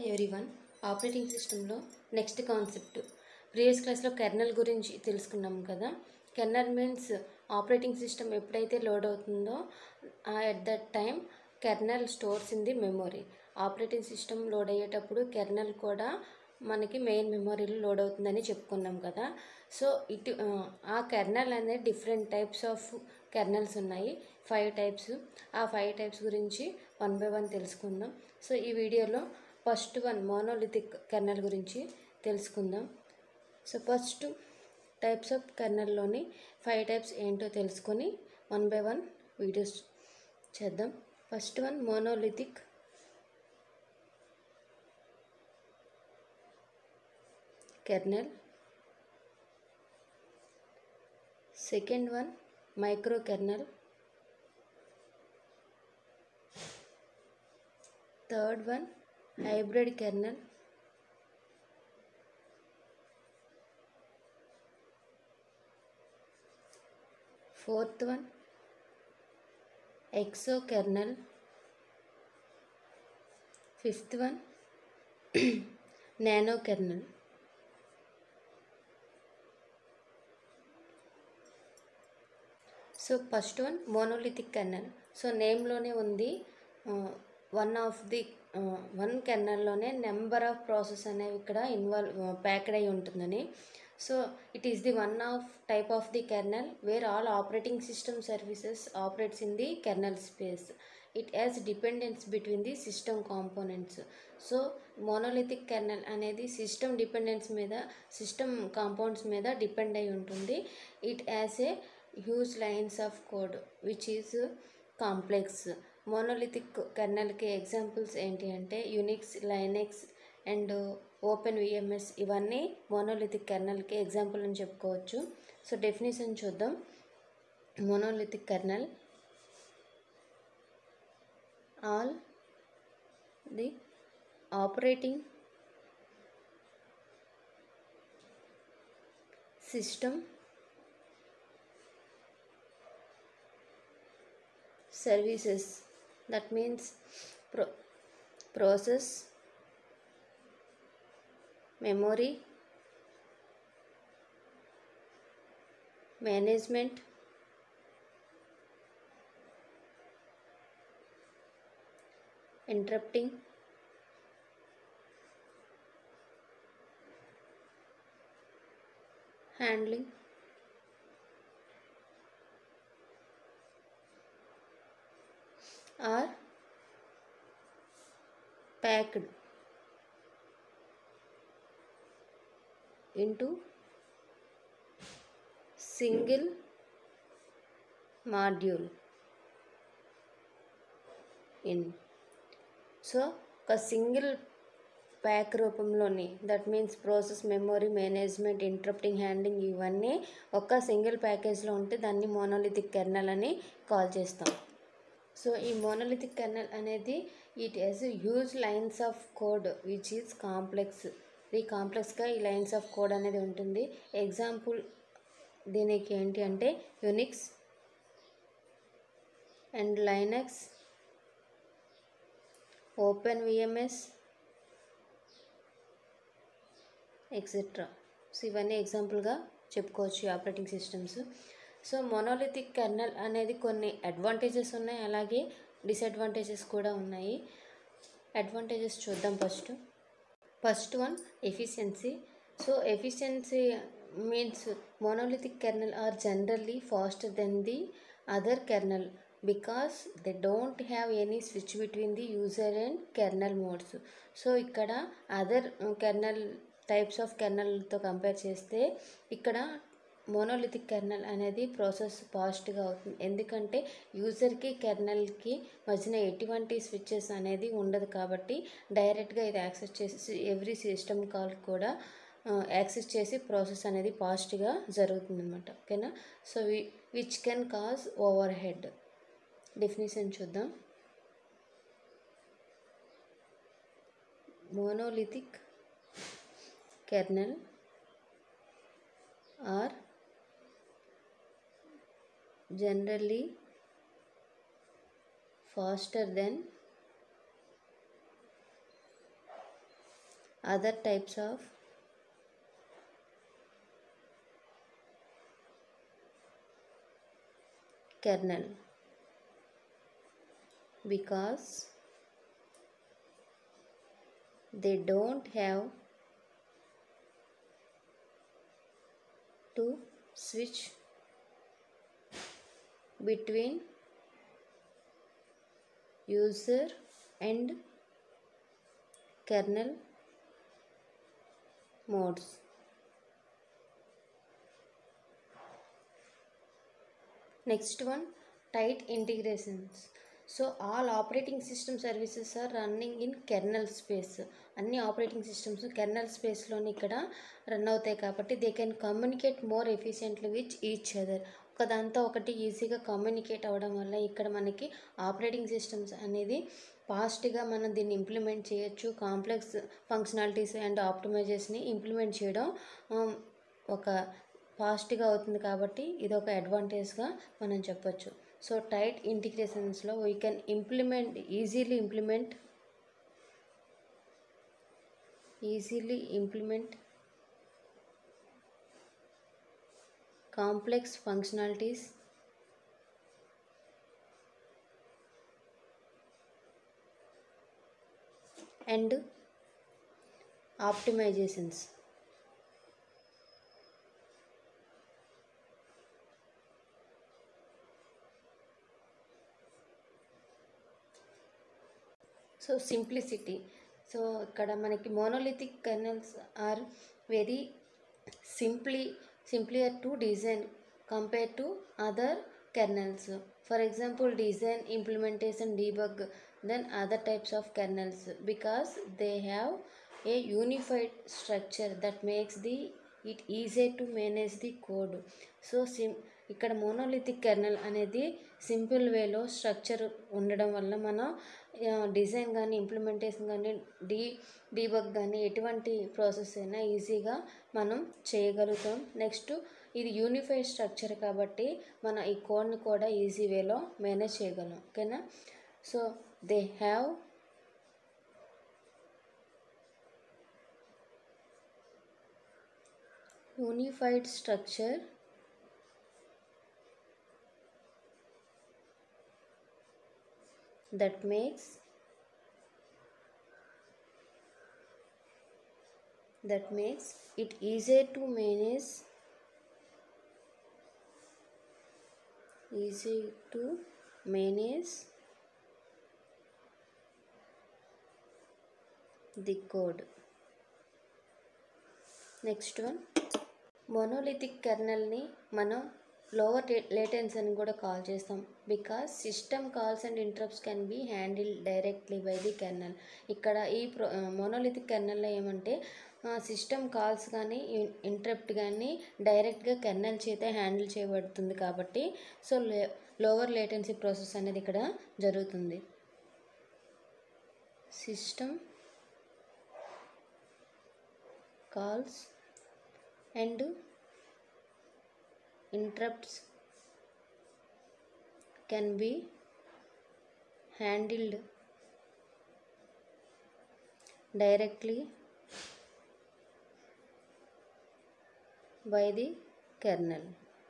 Hi everyone operating సిస్టంలో next concept previous క్లాస్లో kernel గురించి తెలుసుకున్నాం కదా కెర్నల్ మీన్స్ ఆపరేటింగ్ సిస్టమ్ ఎప్పుడైతే లోడ్ అవుతుందో at that time kernel stores in the memory operating system load అయ్యేటప్పుడు కెర్నల్ కూడా మనకి మెయిన్ మెమొరీలో లోడ్ అవుతుందని చెప్పుకున్నాం కదా సో ఇటు ఆ, ఆ కెర్నల్ అనేది డిఫరెంట్ టైప్స్ ఆఫ్ కెర్నల్స్ ఉన్నాయి ఫైవ్ టైప్స్ ఆ ఫైవ్ టైప్స్ గురించి వన్ బై వన్ తెలుసుకుందాం సో ఈ వీడియోలో ఫస్ట్ వన్ మోనోలిథిక్ కెర్నల్ గురించి తెలుసుకుందాం సో ఫస్ట్ టైప్స్ ఆఫ్ కెర్నల్లోని ఫైవ్ టైప్స్ ఏంటో తెలుసుకొని వన్ బై వన్ వీడియోస్ చేద్దాం first one monolithic kernel second one micro kernel third one hybrid kernel fourth one exo kernel fifth one nano kernel so first one monolithic kernel so నేమ్లోనే ఉంది one of the one కెర్నల్లోనే number of process అనేవి ఇక్కడ involve packed అయి ఉంటుందని so it is the one of type of the kernel where all operating system services operates in the kernel space it has dependence between the system components so monolithic kernel అనేది system dependence మీద system compounds మీద depend అయి ఉంటుంది it as a huge lines of code which is complex monolithic కెర్నల్కి examples ఏంటి అంటే Unix Linux and open VMS ఇవన్నీ monolithic కెర్నల్కి ఎగ్జాంపుల్ అని చెప్పుకోవచ్చు సో డెఫినేషన్ చూద్దాం monolithic kernel all the operating system services that means pro- process memory management interrupting handling are packed into single module in so ఒక single pack రూపంలోని that means process memory management interrupting handing ఇవన్నీ ఒక single ప్యాకేజ్లో ఉంటే దాన్ని monolithic kernel అని call చేస్తాం so ఈ మోనోలిథిక్ కెర్నల్ అనేది it has huge lines of code which is complex ఇది కాంప్లెక్స్గా ఈ లైన్స్ ఆఫ్ కోడ్ అనేది ఉంటుంది ఎగ్జాంపుల్ దీనికి ఏంటి అంటే Unix and Linux open VMS etcetera so ఇవన్నీ ఎగ్జాంపుల్గా చెప్పుకోవచ్చు operating systems so monolithic kernel అనేది కొన్ని అడ్వాంటేజెస్ ఉన్నాయి అలాగే డిసడ్వాంటేజెస్ కూడా ఉన్నాయి అడ్వాంటేజెస్ చూద్దాం first first one efficiency so efficiency means monolithic kernel are generally faster than the other kernel because they don't have any switch between the user and kernel modes so ఇక్కడ other kernel types of కెర్నల్తో compare చేస్తే ఇక్కడ monolithic kernel అనేది process ఫాస్ట్గా అవుతుంది ఎందుకంటే యూజర్కి కెర్నల్కి మధ్యన ఎటువంటి స్విచ్చెస్ అనేది ఉండదు కాబట్టి డైరెక్ట్గా ఇది యాక్సెస్ చేసి ఎవ్రీ సిస్టమ్ కాల్ కూడా యాక్సెస్ చేసి ప్రాసెస్ అనేది ఫాస్ట్గా జరుగుతుంది అనమాట ఓకేనా so we which can cause over head definition చూద్దాం monolithic kernel are generally faster than other types of kernel because they don't have to switch between user and kernel modes next one tight integrations so all operating system services are running in kernel space అన్ని operating systems kernel స్పేస్లోని ఇక్కడ run అవుతాయి కాబట్టి they can communicate more efficiently with each other ఒకదాంతో ఒకటి ఈజీగా communicate అవ్వడం వల్ల ఇక్కడ మనకి ఆపరేటింగ్ సిస్టమ్స్ అనేది ఫాస్ట్గా మనం దీన్ని ఇంప్లిమెంట్ చేయొచ్చు కాంప్లెక్స్ ఫంక్షనాలిటీస్ అండ్ ఆప్టిమైజేషన్ని ఇంప్లిమెంట్ చేయడం um, ఒక ఫాస్ట్గా అవుతుంది కాబట్టి ఇది ఒక అడ్వాంటేజ్గా మనం చెప్పొచ్చు సో టైట్ ఇంటిగ్రేషన్స్లో we can implement easily implement easily implement complex functionalities and optimizations so simplicity so ఇక్కడ మనకి monolithic kernels are very simply simplier to design compare to other kernels for example design implementation debug then other types of kernels because they have a unified structure that makes the it easier to manage the code so sim ఇక్కడ monolithic kernel అనేది simple వేలో structure ఉండడం వల్ల మనం design కానీ implementation కానీ D debug కానీ ఎటువంటి ప్రాసెస్ అయినా ఈజీగా మనం చేయగలుగుతాం నెక్స్ట్ ఇది యూనిఫైడ్ స్ట్రక్చర్ కాబట్టి మనం ఈ కోడ్ని కూడా ఈజీ వేలో మేనేజ్ చేయగలం ఓకేనా so they have unified structure that makes that makes it easier to manage easy to manage the code next one monolithic కెర్నల్ని మనం లోవర్ లేటెన్స్ అని కూడా కాల్ చేస్తాం because system calls and interrupts can be handle directly by the kernel ఇక్కడ ఈ pro monolithic కెర్నల్లో ఏమంటే system calls కానీ ఇంటరప్ట్ కానీ డైరెక్ట్గా కెర్నల్ చేతే హ్యాండిల్ చేయబడుతుంది కాబట్టి సో లోవర్ లేటెన్సీ ప్రాసెస్ అనేది ఇక్కడ జరుగుతుంది system calls and interrupts can be handled directly by the kernel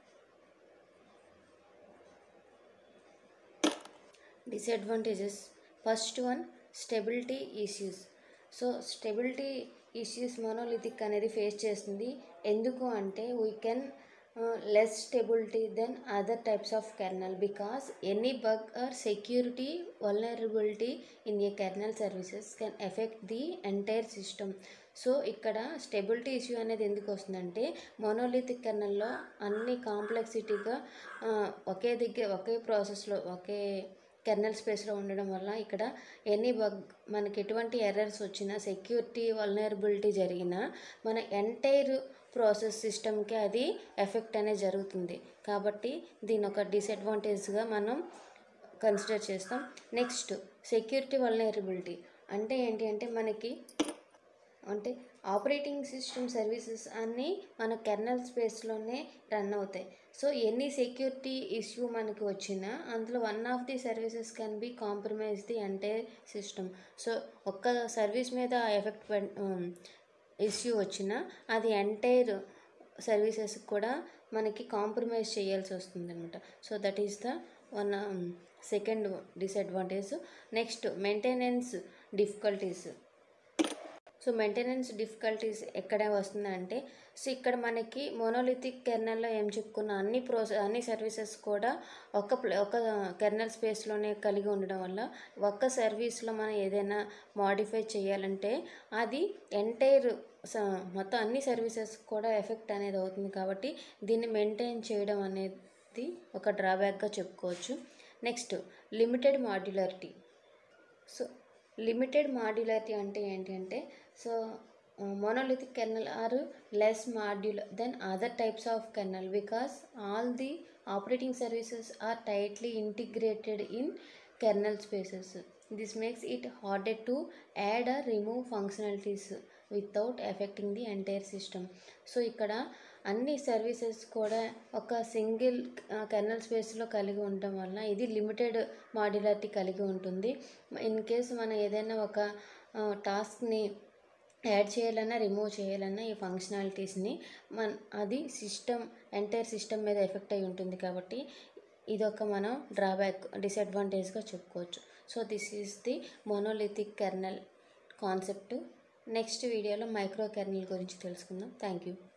disadvantages first one stability issues so stability issues monolithic అనేది ఫేస్ చేస్తుంది ఎందుకు అంటే we can less stability then other types of kernel because any bug or security vulnerability in a kernel services can effect the entire system so ఇక్కడ stability issue అనేది ఎందుకు వస్తుందంటే monolithic కెర్నల్లో అన్ని కాంప్లెక్సిటీగా ఒకే దగ్గర ఒకే ప్రాసెస్లో ఒకే కెర్నల్ స్పేస్లో ఉండడం వల్ల ఇక్కడ ఎనీ బగ్ మనకి ఎటువంటి ఎర్రర్స్ వచ్చినా సెక్యూరిటీ వల్నరబిలిటీ జరిగినా మన ఎంటైర్ ప్రాసెస్ సిస్టమ్కి అది ఎఫెక్ట్ అనేది జరుగుతుంది కాబట్టి దీని ఒక డిసడ్వాంటేజ్గా మనం కన్సిడర్ చేస్తాం నెక్స్ట్ సెక్యూరిటీ వల్నరబిలిటీ అంటే ఏంటి అంటే మనకి అంటే ఆపరేటింగ్ సిస్టమ్ సర్వీసెస్ అన్నీ మన కెర్నల్ స్పేస్లోనే రన్ అవుతాయి సో ఎనీ సెక్యూరిటీ ఇష్యూ మనకి వచ్చినా అందులో one of the services can be compromise the entire system so ఒక్క సర్వీస్ మీద ఎఫెక్ట్ ఇష్యూ వచ్చినా అది ఎంటైర్ సర్వీసెస్ కూడా మనకి కాంప్రమైజ్ చేయాల్సి వస్తుంది అనమాట so that is the one second disadvantage next maintenance difficulties so maintenance difficulties ఎక్కడ వస్తుందంటే సో ఇక్కడ మనకి మోనోలిథిక్ కెర్నల్లో ఏం చెప్పుకున్న అన్ని ప్రోసెస్ అన్ని సర్వీసెస్ కూడా ఒక ప్ల ఒక కెర్నల్ స్పేస్లోనే కలిగి ఉండడం వల్ల ఒక్క సర్వీస్లో మనం ఏదైనా మాడిఫై చేయాలంటే అది ఎంటైర్ మొత్తం అన్ని సర్వీసెస్ కూడా ఎఫెక్ట్ అనేది అవుతుంది కాబట్టి దీన్ని మెయింటైన్ చేయడం అనేది ఒక డ్రాబ్యాక్గా చెప్పుకోవచ్చు next limited modularity so limited modularity అంటే ఏంటి అంటే so monolithic kernel are less modular than other types of kernel because all the operating services are tightly integrated in kernel spaces. This makes it harder to add or remove functionalities without affecting the entire system. So ఇక్కడ అన్ని services కూడా ఒక single kernel స్పేస్లో కలిగి ఉండటం వల్ల ఇది limited modularity కలిగి ఉంటుంది ఇన్ కేస్ మనం ఏదైనా ఒక టాస్క్ని యాడ్ చేయాలన్నా రిమూవ్ చేయాలన్నా ఈ ఫంక్షనాలిటీస్ని మన అది సిస్టమ్ ఎంటైర్ సిస్టమ్ మీద ఎఫెక్ట్ అయి ఉంటుంది కాబట్టి ఇదొక మనం డ్రాబ్యాక్ డిసడ్వాంటేజ్గా చెప్పుకోవచ్చు so this is the monolithic kernel concept next వీడియోలో మైక్రో కెర్నల్ గురించి తెలుసుకుందాం థ్యాంక్ యూ